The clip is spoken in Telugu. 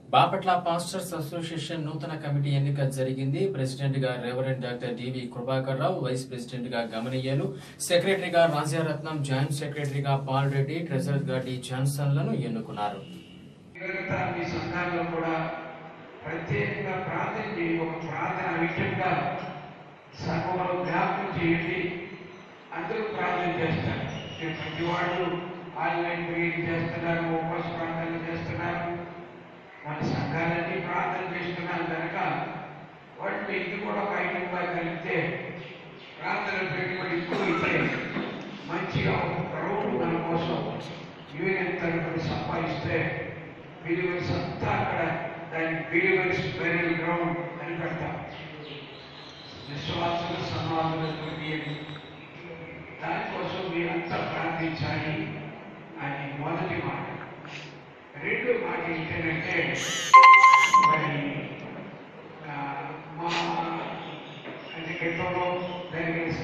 బాపట్ల పాస్టర్స్ అసోసియేషన్ నూతన కమిటీ ఎన్నిక జరిగింది ప్రెసిడెంట్ గా reverend doctor DV Prabhakar Rao vice president గా గమనీయులు సెక్రటరీగా రాజ్యారత్నం జాయింట్ సెక్రటరీగా పాల్ రెడ్డి ట్రెజరర్ గా డి జాన్సన్లను ఎన్నుకున్నారు మిగతా మీ సంఘాల్లో కూడా ప్రత్యేకంగా ప్రార్థన చేయండి ఒక ప్రార్థన విషయంగా సంఘంలో జ్ఞాపకం చేయండి అందరూ ప్రార్థన చేస్తారు నేను ప్రతి వాళ్ళు ఆన్లైన్ ప్రేయర్ చేస్తున్నారు ఉపవాస ప్రార్థనలు చేస్తున్నారు మన సంఘాలన్నీ ప్రార్థన చేస్తున్నారు కనుక వాటిని ఇది కూడా ఒక ఐటమ్గా కలిపితే ప్రార్థన పెట్టుబడి ఎక్కువ అయితే మంచిగా ఒక క్రౌడ్ మన కోసం యూనియన్ తరపున సంపాదిస్తే బిలివర్స్ అంతా అక్కడ దాన్ని బిలివర్స్ బెరల్ గ్రౌండ్ అని పెడతాం విశ్వాసుల సమాధులతో దానికోసం మీరంతా ప్రార్థించాలి అని మొదటి మాట రెండో మాట ఏంటంటే మరి ఆ, మా అంటే గతంలో జరిగిన